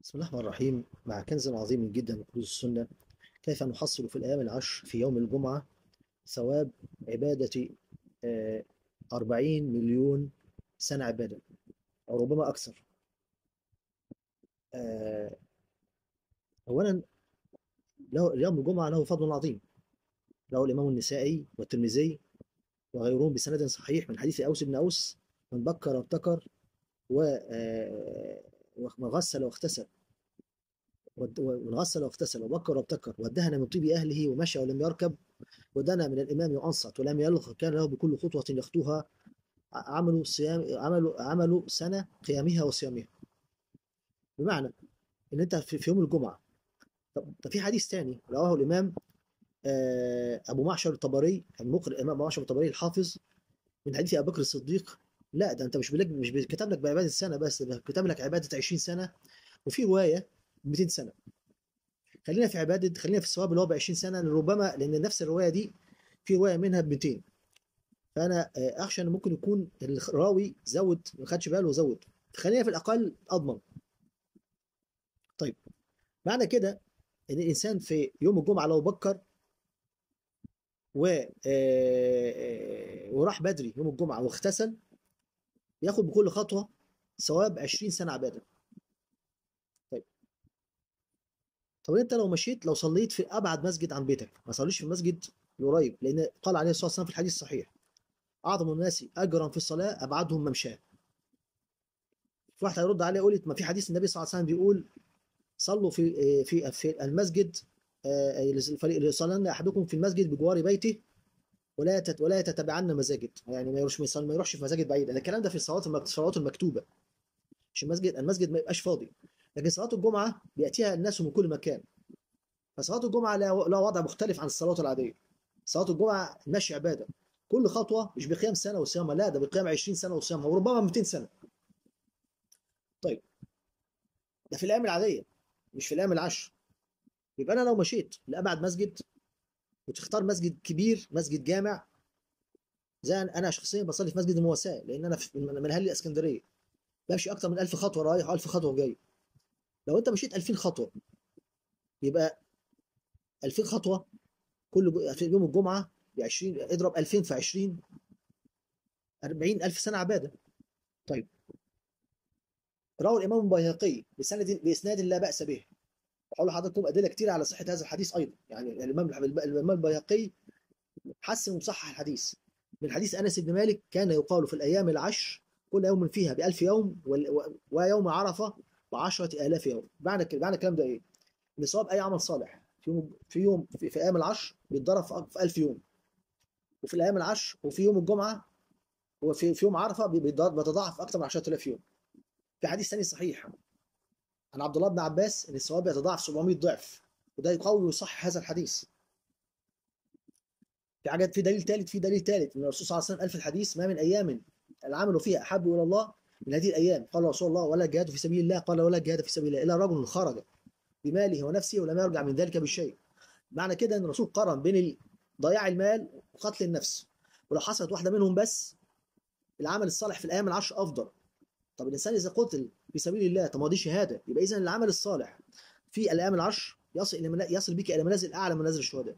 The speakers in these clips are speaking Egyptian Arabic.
بسم الله الرحمن الرحيم مع كنز عظيم جدا من كنوز السنة كيف نحصل في الأيام العشر في يوم الجمعة ثواب عبادة آه، أربعين مليون سنة عبادة أو ربما أكثر آه، أولا له يوم الجمعة له فضل عظيم له الإمام النسائي والترمذي وغيرهم بسند صحيح من حديث أوس بن أوس من بكر وابتكر و آه، وغسل واغتسل ود- ومن غسل واغتسل وبكر وابتكر ودهن من طيب أهله ومشى ولم يركب ودنا من الإمام وأنصت ولم يلغ كان له بكل خطوة يخطوها ع- عملوا صيام عملوا عملوا سنة قيامها وصيامها بمعنى إن أنت في في يوم الجمعة طب طب في حديث تاني رواه الإمام آه، أبو معشر الطبري المقرئ الإمام أبو معشر الطبري الحافظ من حديث أبي بكر الصديق لا ده أنت مش بلك مش كتب لك بعبادة سنة بس ده كتب لك عبادة 20 سنة وفي رواية 200 سنة خلينا في عبادة خلينا في الثواب اللي هو ب 20 سنة لأن ربما لأن نفس الرواية دي في رواية منها ب 200 فأنا آه، أخشى إن ممكن يكون الراوي زود ما خدش باله وزود خلينا في الأقل أضمن طيب معنى كده إن الإنسان في يوم الجمعة لو بكر و آه، آه، وراح بدري يوم الجمعة واغتسل ياخد بكل خطوة ثواب 20 سنة عبادة طيب طب انت لو مشيت لو صليت في ابعد مسجد عن بيتك ما صليش في المسجد القريب لان قال عليه الصلاه والسلام في الحديث الصحيح اعظم الناس اجرا في الصلاه ابعدهم ممشاه في واحد هيرد عليه يقول لي ما في حديث النبي صلى الله عليه وسلم بيقول صلوا في في في المسجد ليصلين احدكم في المسجد بجوار بيته ولا تت ولا تتبعن مساجد يعني ما يروحش ما يصلي- ما يروحش في مساجد بعيده الكلام ده في الصلوات المك- الصلوات المكتوبه مش المسجد المسجد ما يبقاش فاضي لكن صلاه الجمعه بياتيها الناس من كل مكان فصلاه الجمعه لها لها وضع مختلف عن الصلوات العاديه صلاه الجمعه المشي عباده كل خطوه مش بقيام سنه وصيامها لا ده بقيام 20 سنه وصيامها وربما 200 سنه طيب ده في الايام العاديه مش في الايام العشر يبقى انا لو مشيت لابعد مسجد وتختار مسجد كبير مسجد جامع زي أنا- انا شخصيا بصلي في مسجد المواساة لان انا في من من اهل الاسكندريه بمشي اكتر من 1000 خطوه رايح و1000 خطوه جاي لو انت مشيت 2000 خطوه يبقى 2000 خطوه كل جو- في يوم الجمعه ب 20 اضرب 2000 في 20 40000 سنه عباده طيب روى الامام البيهقي بسند باسناد لا باس به اقول لحضراتكم ادله كتير على صحه هذا الحديث ايضا يعني الامام الامام البيهقي حسن وصحح الحديث من حديث انس بن مالك كان يقال في الايام العشر كل يوم فيها بألف يوم وال- و- ويوم عرفه بعشرة آلاف يوم معنى ك- معنى الكلام ده ايه؟ ان صواب اي عمل صالح في يوم في يوم في, في ايام العشر بيتضرب في في 1000 يوم وفي الايام العشر وفي يوم الجمعه وفي في يوم عرفه بي- بيتضاعف بيتضاعف اكثر من 10000 يوم في حديث ثاني صحيح عن عبد الله بن عباس ان الثواب يتضاعف 700 ضعف وده يقوي ويصحح هذا الحديث في حاجات في دليل ثالث في دليل ثالث ان الرسول صلى الله عليه وسلم قال في الحديث ما من ايام العمل فيها احب الى الله من هذه الايام قال رسول الله ولا جهاد في سبيل الله قال ولا جهاد في سبيل الله الا رجل خرج بماله ونفسه ولم يرجع من ذلك بالشيء معنى كده ان الرسول قارن بين ال- ضياع المال وقتل النفس ولو حصلت واحده منهم بس العمل الصالح في الايام العشر افضل طب الانسان اذا قتل في سبيل الله طب ما دي شهاده يبقى اذا العمل الصالح في الايام العشر يصل الى منا- يصل بك الى منازل اعلى من منازل الشهداء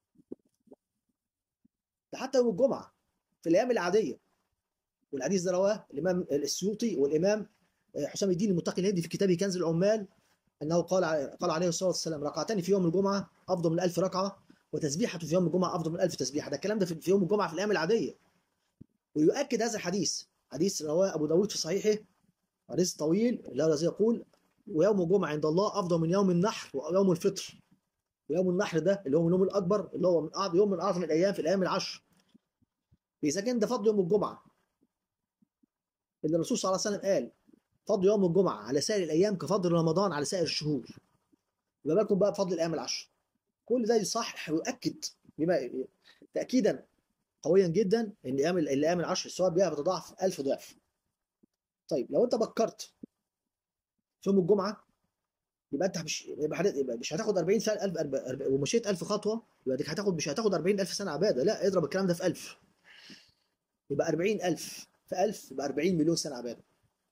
ده حتى يوم الجمعه في الايام العاديه والحديث ده رواه الامام السيوطي والامام حسام الدين المتقي الهندي في كتابه كنز العمال انه قال قال عليه الصلاه والسلام ركعتان في يوم الجمعه افضل من ألف ركعه وتسبيحه في يوم الجمعه افضل من ألف تسبيحه ده الكلام ده في في يوم الجمعه في الايام العاديه ويؤكد هذا الحديث حديث رواه ابو داود في صحيحه حديث طويل لا الذي يقول ويوم الجمعه عند الله افضل من يوم النحر ويوم الفطر ويوم النحر ده اللي هو اليوم الاكبر اللي هو من أعظم يوم من اعظم الايام في الايام العشر اذا كان ده فضل يوم الجمعه اللي الرسول صلى الله عليه وسلم قال فضل يوم الجمعه على سائر الايام كفضل رمضان على سائر الشهور يبقى بالكم بقى بفضل الايام العشر كل ده يصحح ويؤكد بما تاكيدا قويا جدا ان ايام الايام العشر الثواب بها بتضاعف 1000 ضعف طيب لو انت بكرت في يوم الجمعه يبقى انت مش يبقى حد- يبقى مش هتاخد 40 سنه 1000 أرب- أرب- ومشيت 1000 خطوه يبقى ديك هتاخد مش هتاخد 40000 سنه عباده لا اضرب الكلام ده في 1000 يبقى 40000 في 1000 يبقى 40 مليون سنه عباده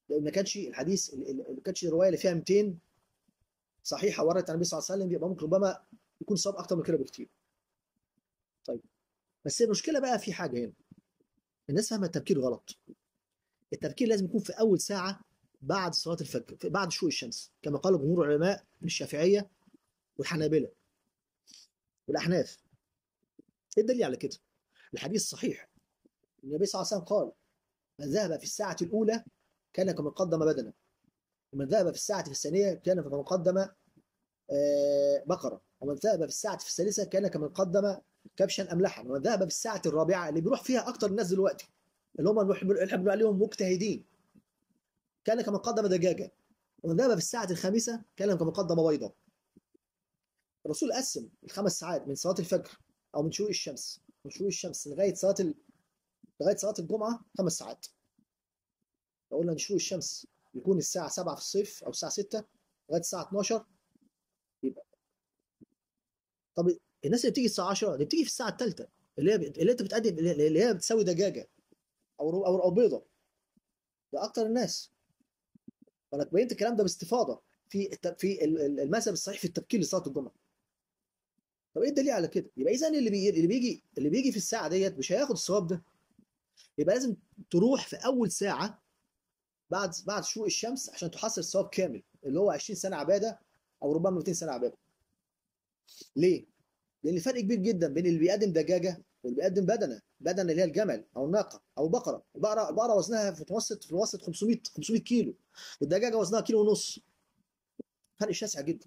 لان ما كانش الحديث ال- ال- ما كانش الروايه اللي فيها 200 صحيحه وردت عن النبي صلى الله عليه وسلم يبقى ممكن ربما يكون صواب اكتر من كده بكتير طيب بس المشكله بقى في حاجه هنا الناس فاهمه التبكير غلط التبكير لازم يكون في اول ساعه بعد صلاه الفجر في- بعد شروق الشمس كما قال جمهور العلماء من الشافعيه والحنابله والاحناف ايه الدليل على كده الحديث صحيح النبي صلى الله عليه وسلم قال من ذهب في الساعه الاولى كان كمن قدم بدنه ومن ذهب في الساعه الثانيه كان كمن قدم آه، بقره ومن ذهب في الساعه في الثالثه كان كمن قدم كبشا املحا ومن ذهب في الساعه الرابعه اللي بيروح فيها اكتر الناس دلوقتي اللي هم اللي احنا بنقول عليهم مجتهدين كان كمن قدم دجاجه ومن ذهب في الساعه الخامسه كان كمن قدم بيضه الرسول قسم الخمس ساعات من صلاه الفجر او من شروق الشمس من شروق الشمس لغايه صلاه ال... لغايه صلاه الجمعه خمس ساعات لو قلنا ان شروق الشمس يكون الساعه 7 في الصيف او الساعه 6 لغايه الساعه 12 يبقى طب الناس اللي بتيجي الساعه 10 اللي بتيجي في الساعه الثالثه اللي هي اللي انت بتقدم اللي هي بتساوي دجاجه او او او بيضه ده اكتر الناس فانا بينت الكلام ده باستفاضه في الت... في ال- ال- المذهب الصحيح في التبكير لصلاه الجمعه طب ايه الدليل على كده يبقى اذا اللي بيجي اللي بيجي اللي بيجي في الساعه ديت مش هياخد الثواب ده يبقى لازم تروح في اول ساعه بعد بعد شروق الشمس عشان تحصل الثواب كامل اللي هو 20 سنه عباده او ربما 200 سنه عباده ليه لان فرق كبير جدا بين اللي بيقدم دجاجه واللي بيقدم بدنه بدنه اللي هي الجمل او الناقه او بقره البقره البقره وزنها في متوسط في المتوسط 500 500 كيلو والدجاجه وزنها كيلو ونص فرق شاسع جدا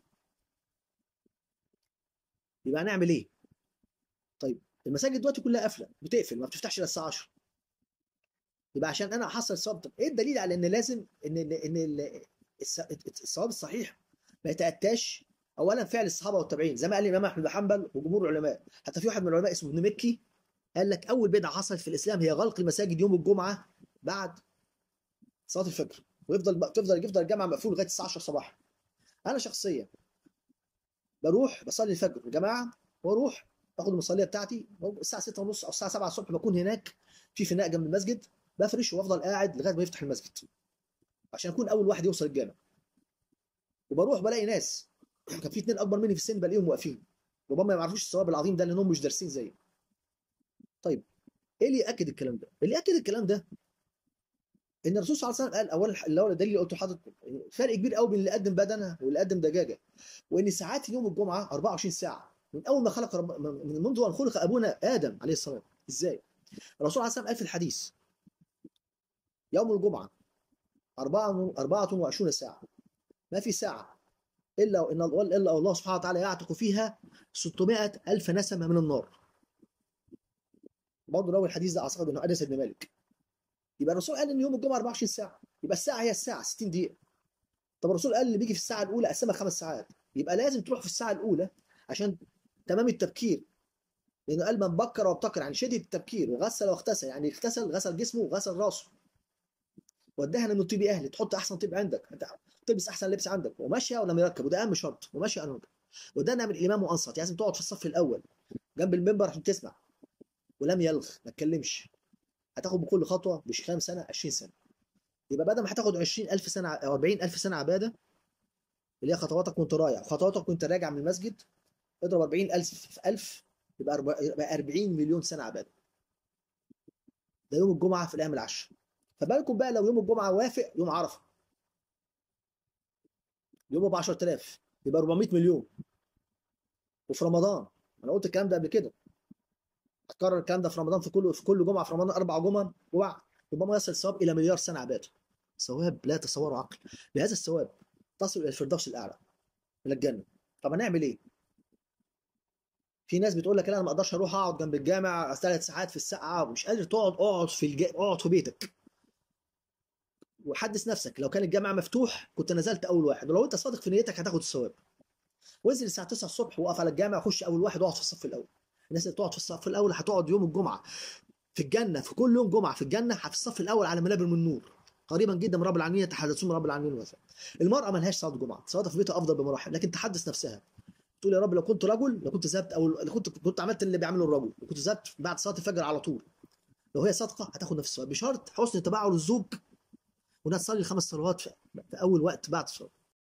يبقى هنعمل ايه طيب المساجد دلوقتي كلها قافله بتقفل ما بتفتحش الا الساعه 10 يبقى عشان انا احصل الثواب طب ايه الدليل على ان لازم ان ان ان ال- الس- الثواب الصحيح ما يتاتاش اولا فعل الصحابه والتابعين زي ما قال الامام احمد بن حنبل وجمهور العلماء حتى في واحد من العلماء اسمه ابن مكي قال لك اول بدعه حصلت في الاسلام هي غلق المساجد يوم الجمعه بعد صلاه الفجر ويفضل تفضل يفضل الجامع مقفول لغايه الساعه 10 صباحا انا شخصيا بروح بصلي الفجر يا جماعه واروح باخد المصليه بتاعتي الساعه 6 ونص او الساعه 7 الصبح بكون هناك في فناء جنب المسجد بفرش وافضل قاعد لغايه ما يفتح المسجد عشان اكون اول واحد يوصل الجامع وبروح بلاقي ناس كان في اتنين اكبر مني في السن بلاقيهم واقفين ربما ما يعرفوش الثواب العظيم ده لانهم مش دارسين زيي طيب ايه اللي ياكد الكلام ده اللي ياكد الكلام ده ان الرسول صلى الله عليه وسلم قال اولا اللي هو الدليل اللي قلته حضرتك فرق كبير قوي بين اللي قدم بدنه واللي قدم دجاجه وان ساعات يوم الجمعه 24 ساعه من اول ما خلق رب... من منذ ان خلق ابونا ادم عليه السلام ازاي الرسول عليه الصلاه والسلام قال في الحديث يوم الجمعه 24 ساعه ما في ساعه الا ان الا الله سبحانه وتعالى يعتق فيها 600 الف نسمه من النار برضه روي الحديث ده اعتقد انه انس بن مالك يبقى الرسول قال ان يوم الجمعه 24 ساعه يبقى الساعه هي الساعه 60 دقيقه طب الرسول قال اللي بيجي في الساعه الاولى قسمها خمس ساعات يبقى لازم تروح في الساعه الاولى عشان تمام التبكير لانه قال من بكر وابتكر يعني شدد التبكير وغسل واغتسل يعني اغتسل غسل جسمه وغسل راسه ودهن انه طيب اهلي تحط احسن طيب عندك تلبس احسن لبس عندك وماشيه ولم يركب وده اهم شرط وماشي انا وده نعمل الامام وانصت يعني لازم تقعد في الصف الاول جنب المنبر عشان تسمع ولم يلغ ما تكلمش هتاخد بكل خطوه مش كام سنه 20 سنه يبقى بدل ما هتاخد 20000 سنه او 40000 سنه عباده اللي هي خطواتك وانت رايح وخطواتك وانت راجع من المسجد اضرب 40000 في 1000 يبقى 40 مليون سنه عباده ده يوم الجمعه في الايام العشر فبالكم بقى لو يوم الجمعه وافق يوم عرفه يوم ب 10000 يبقى 400 مليون وفي رمضان انا قلت الكلام ده قبل كده هتكرر الكلام ده في رمضان في كل في كل جمعه في رمضان اربع جمع جمع ربما يصل الثواب الى مليار سنه عباده ثواب لا يتصوره عقل بهذا الثواب تصل الى الفردوس الاعلى الى الجنه طب هنعمل ايه؟ في ناس بتقول لك انا ما اقدرش اروح اقعد جنب الجامع ثلاث ساعات في الساعه ومش قادر تقعد اقعد في الج... اقعد في بيتك وحدث نفسك لو كان الجامع مفتوح كنت نزلت اول واحد ولو انت صادق في نيتك هتاخد الثواب وانزل الساعه 9 الصبح وقف على الجامع خش اول واحد واقعد في الصف الاول الناس اللي تقعد في الصف الاول هتقعد يوم الجمعه في الجنه في كل يوم جمعه في الجنه في الصف الاول على منابر من نور قريبا جدا من رب العالمين يتحدثون من رب العالمين مثلا المراه ما لهاش صلاه جمعه صلاتها في بيتها افضل بمراحل لكن تحدث نفسها تقول يا رب لو كنت رجل لو كنت ذهبت او لو كنت كنت عملت اللي بيعمله الرجل لو كنت ذهبت بعد صلاه الفجر على طول لو هي صادقه هتاخد نفس الثواب بشرط حسن تبعه للزوج وإنها تصلي الخمس صلوات في في أول وقت بعد الصلاة